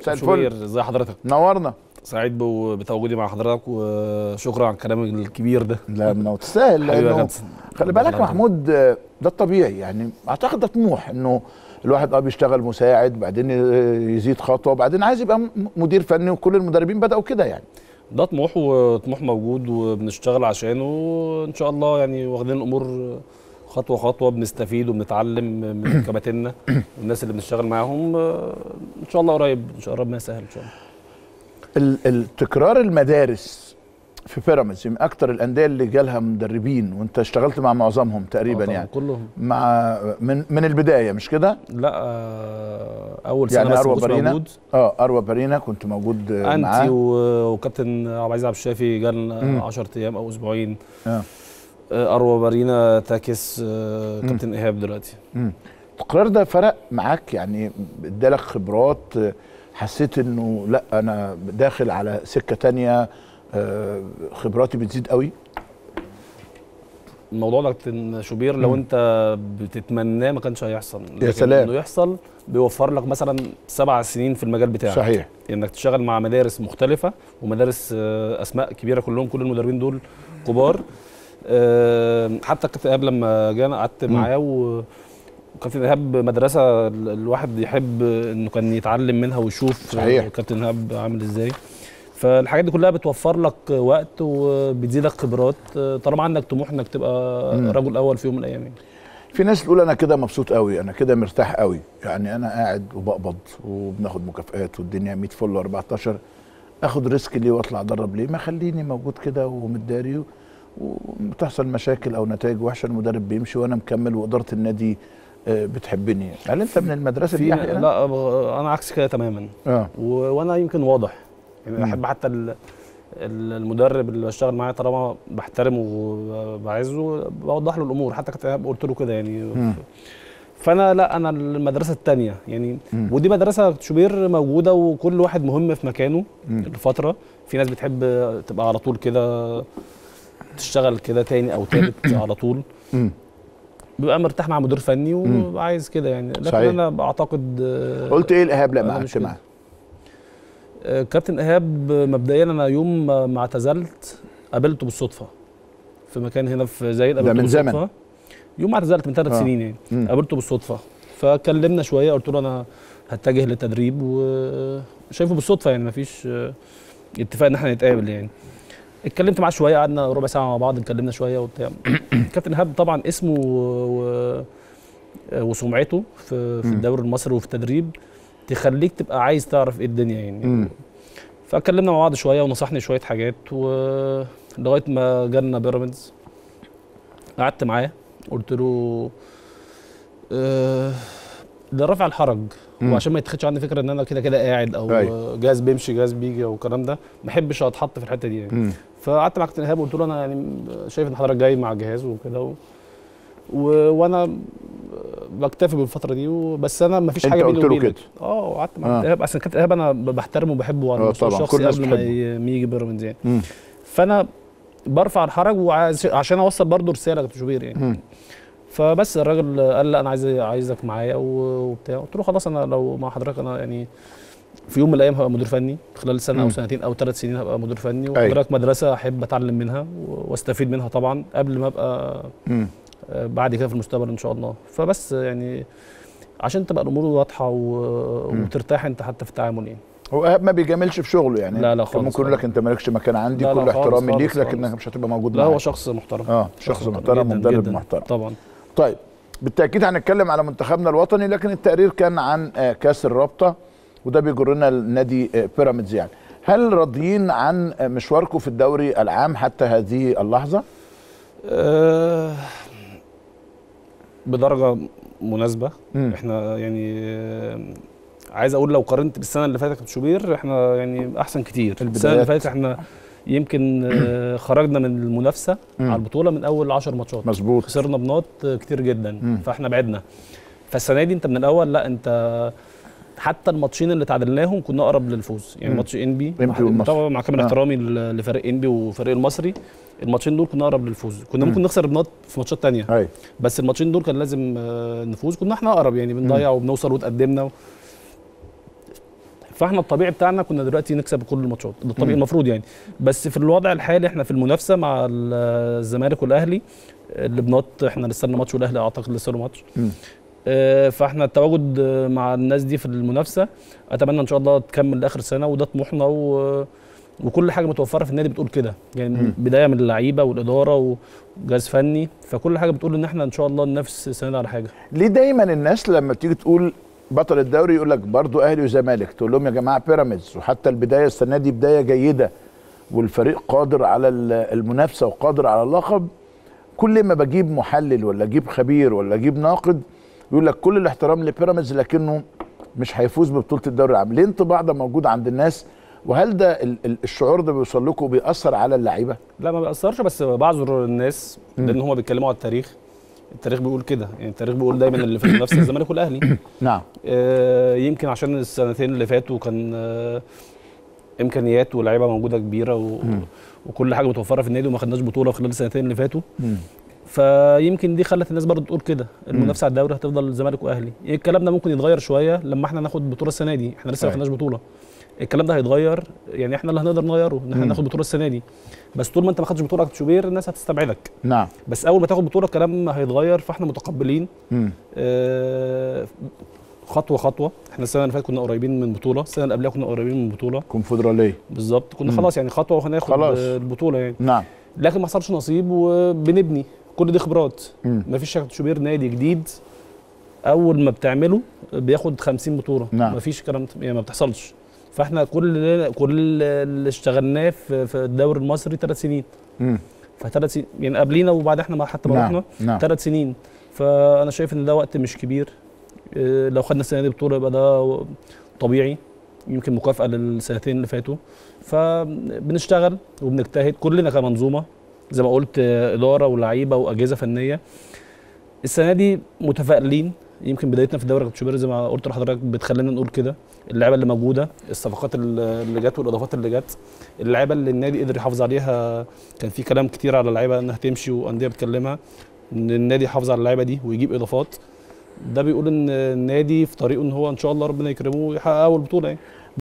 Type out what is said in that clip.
مساء شوبير الفل ازي حضرتك نورنا سعيد بو- بتواجدي مع حضرتك وشكرا على الكلام الكبير ده لا منور تستاهل حبيبي يا لانه كابتن. خلي بالك الله محمود آه، ده الطبيعي يعني اعتقد ده طموح انه الواحد اه بيشتغل مساعد بعدين يزيد خطوه وبعدين عايز يبقى م- مدير فني وكل المدربين بداوا كده يعني ده طموح وطموح موجود وبنشتغل عشانه وان شاء الله يعني واخدين الامور خطوه خطوه بنستفيد وبنتعلم من كباتننا والناس اللي بنشتغل معاهم ان شاء الله قريب ان شاء الله ربنا يسهل ان شاء الله ال- ال- تكرار المدارس في بيراميدز من اكتر الانديه اللي جالها مدربين وانت اشتغلت مع معظمهم تقريبا آه طبعاً، يعني كلهم مع من من البدايه مش كده؟ لا آه، اول سنه يعني بس ما اروى كنتش بارينا موجود اه اروى بارينا كنت موجود آه، انتي معاه و- وكابتن عبد العزيز عبد الشافي مم. جالنا 10 ايام او اسبوعين آه. آه، اروى بارينا تاكس آه، مم. كابتن ايهاب دلوقتي مم. التقرار ده فرق معاك يعني ادالك خبرات آه، حسيت انه لا انا داخل على سكه تانية آه، خبراتي بتزيد قوي الموضوع ده كابتن شوبير لو مم. انت بتتمناه ما كانش هيحصل لكن سلام. انه يحصل بيوفر لك مثلا سبع سنين في المجال بتاعك صحيح انك تشتغل مع مدارس مختلفه ومدارس آه، اسماء كبيره كلهم كل المدربين دول كبار آه، حتى كابتن ايهاب لما جانا قعدت مم. معاه و وكابتن ايهاب مدرسه ال- الواحد يحب انه كان يتعلم منها ويشوف صحيح. آه، كابتن ايهاب عامل ازاي فالحاجات دي كلها بتوفر لك وقت وبتزيدك خبرات آه، طالما عندك طموح انك تبقى مم. رجل اول في يوم من الايام يعني. في ناس تقول انا كده مبسوط قوي انا كده مرتاح قوي يعني انا قاعد وبقبض وبناخد مكافآت والدنيا 100 فل و14 اخد ريسك ليه واطلع ادرب ليه ما خليني موجود كده ومتداري و- وبتحصل مشاكل او نتائج وحشه المدرب بيمشي وانا مكمل واداره النادي آه، بتحبني هل انت من المدرسه في دي أحياناً؟ لا ب- انا عكس كده تماما اه و... وانا يمكن واضح يعني مم. احب حتى ال... ال- المدرب اللي بشتغل معاه طالما بحترمه وبعزه بوضح له الامور حتى كنت قلت له كده يعني مم. فانا لا انا المدرسه الثانيه يعني مم. ودي مدرسه شوبير موجوده وكل واحد مهم في مكانه مم. الفتره في ناس بتحب تبقى على طول كده تشتغل كده تاني او تالت على طول مم. بيبقى مرتاح مع مدير فني مم. وعايز كده يعني لكن صحيح. انا بعتقد آه، قلت ايه الايهاب أنا لما مش قعدت كده. معاه آه، كابتن ايهاب مبدئيا انا يوم ما ما اعتزلت قابلته بالصدفه في مكان هنا في زايد ده قابلته من زمن. بالصدفة. يوم ما اعتزلت من ثلاث آه. سنين يعني مم. قابلته بالصدفه فكلمنا شويه قلت له انا هتجه للتدريب وشايفه بالصدفه يعني مفيش آه، اتفاق ان احنا نتقابل يعني اتكلمت معاه شويه قعدنا ربع ساعه مع بعض اتكلمنا شويه وبتاع كابتن ايهاب طبعا اسمه و... وسمعته في في مم. الدوري المصري وفي التدريب تخليك تبقى عايز تعرف ايه الدنيا يعني مم. فاتكلمنا مع بعض شويه ونصحني شويه حاجات ولغايه ما جالنا بيراميدز قعدت معاه قلت له آه، ده رفع الحرج مم. وعشان ما يتخدش عندي فكره ان انا كده كده قاعد او أيوة. جهاز بيمشي جهاز بيجي او الكلام ده ما احبش اتحط في الحته دي يعني مم. فقعدت مع كابتن ايهاب وقلت له انا يعني شايف ان حضرتك جاي مع الجهاز وكده و... و... وانا بكتفي بالفتره دي و... بس انا ما فيش أنت حاجه بيني قلت له وبينك كده. اه وقعدت مع آه. كابتن ايهاب اصل كابتن ايهاب انا ب- بحترمه وبحبه على آه المستوى طبعاً، كل الشخصي الناس قبل ما, بتحبه. ي... ما يجي بيراميدز يعني مم. فانا برفع الحرج وعايز عشان اوصل برضه رساله لكابتن شوبير يعني مم. فبس الراجل قال لا انا عايز عايزك معايا و- وبتاع قلت له خلاص انا لو مع حضرتك انا يعني في يوم من الايام هبقى مدير فني خلال سنه مم. او سنتين او ثلاث سنين هبقى مدير فني أيوة. وحضرتك مدرسه احب اتعلم منها و- واستفيد منها طبعا قبل ما ابقى مم. آه، بعد كده في المستقبل ان شاء الله فبس يعني عشان تبقى الامور واضحه و... مم. وترتاح انت حتى في التعامل يعني هو ايهاب ما بيجاملش في شغله يعني لا، لا كان خالص ممكن يقول لك خالص. انت مالكش مكان عندي لا، لا كل خالص، احترامي خالص، ليك لكنك خالص. مش هتبقى موجود لا هو معايا. شخص محترم اه شخص محترم جداً ومدرب جداً. محترم طبعا طيب بالتاكيد هنتكلم على منتخبنا الوطني لكن التقرير كان عن آه، كاس الرابطه وده بيجرنا لنادي آه، بيراميدز يعني هل راضيين عن آه، مشواركم في الدوري العام حتى هذه اللحظه أه بدرجه مناسبه مم. احنا يعني آه، عايز اقول لو قارنت بالسنه اللي فاتت كابتن شوبير احنا يعني احسن كتير السنه اللي البدايات. فاتت احنا يمكن آه، خرجنا من المنافسه مم. على البطوله من اول 10 ماتشات مظبوط خسرنا بنقط كتير جدا مم. فاحنا بعدنا فالسنه دي انت من الاول لا انت حتى الماتشين اللي تعادلناهم كنا اقرب للفوز يعني مم. ماتش انبي إنبي والمصري. طبعا مع كامل آه. احترامي ل- لفريق انبي وفريق المصري الماتشين دول كنا اقرب للفوز كنا مم. ممكن نخسر بنقط في ماتشات تانية ايوه بس الماتشين دول كان لازم آه، نفوز كنا احنا اقرب يعني بنضيع وبنوصل وتقدمنا فاحنا الطبيعي بتاعنا كنا دلوقتي نكسب كل الماتشات ده الطبيعي مم. المفروض يعني بس في الوضع الحالي احنا في المنافسه مع ال- الزمالك والاهلي اللي بنط احنا لسه لنا ماتش والاهلي اعتقد لسه له ماتش مم. آه، فاحنا التواجد آه، مع الناس دي في المنافسه اتمنى ان شاء الله تكمل لاخر السنه وده طموحنا و... وكل حاجه متوفره في النادي بتقول كده يعني مم. بدايه من اللعيبه والاداره وجهاز فني فكل حاجه بتقول ان احنا ان شاء الله ننافس السنه دي على حاجه ليه دايما الناس لما تيجي تقول بطل الدوري يقول لك برضه اهلي وزمالك تقول لهم يا جماعه بيراميدز وحتى البدايه السنه دي بدايه جيده والفريق قادر على ال- المنافسه وقادر على اللقب كل ما بجيب محلل ولا اجيب خبير ولا اجيب ناقد يقول لك كل الاحترام لبيراميدز لكنه مش هيفوز ببطوله الدوري العام ليه انطباع ده موجود عند الناس وهل ده ال- ال- الشعور ده بيوصل لكم وبيأثر على اللعيبه لا ما بيأثرش بس بعذر الناس مم. لان هم بيتكلموا على التاريخ التاريخ بيقول كده يعني التاريخ بيقول دايما اللي في المنافسه الزمالك والاهلي نعم آه، يمكن عشان السنتين اللي فاتوا كان آه، امكانيات ولاعيبه موجوده كبيره و... مم. وكل حاجه متوفره في النادي وما خدناش بطوله خلال السنتين اللي فاتوا مم. فيمكن دي خلت الناس برضه تقول كده المنافسه على الدوري هتفضل الزمالك واهلي الكلام ده ممكن يتغير شويه لما احنا ناخد بطوله السنه دي احنا لسه ما أيوة. خدناش بطوله الكلام ده هيتغير يعني احنا اللي هنقدر نغيره ان احنا مم. ناخد بطوله السنه دي بس طول ما انت ما خدتش بطوله كابتن شوبير الناس هتستبعدك نعم بس اول ما تاخد بطوله الكلام هيتغير فاحنا متقبلين مم. آه، خطوه خطوه احنا السنه اللي فاتت كنا قريبين من بطوله السنه اللي قبلها كنا قريبين من بطوله كونفدراليه بالظبط كنا مم. خلاص يعني خطوه وهناخد خلاص. آه، البطوله يعني نعم لكن ما حصلش نصيب وبنبني كل دي خبرات مم. ما فيش كابتن شوبير نادي جديد اول ما بتعمله بياخد 50 بطوله نعم. ما فيش الكلام ده يعني ما بتحصلش فاحنا كل كل اللي اشتغلناه في في الدوري المصري ثلاث سنين مم. فثلاث سنين يعني قبلينا وبعد احنا ما حتى ما نعم رحنا نعم ثلاث سنين فانا شايف ان ده وقت مش كبير إيه، لو خدنا السنه دي بطوله يبقى ده طبيعي يمكن مكافاه للسنتين اللي فاتوا فبنشتغل وبنجتهد كلنا كمنظومه زي ما قلت آه، اداره ولاعيبه واجهزه فنيه السنه دي متفائلين يمكن بدايتنا في الدوري كابتن زي ما قلت لحضرتك بتخلينا نقول كده اللعيبه اللي موجوده الصفقات اللي جت والاضافات اللي جت اللعيبه اللي النادي قدر يحافظ عليها كان في كلام كتير على اللعيبه انها تمشي وانديه بتكلمها ان النادي يحافظ على اللعيبه دي ويجيب اضافات ده بيقول ان النادي في طريقه ان هو ان شاء الله ربنا يكرمه ويحقق اول بطوله يعني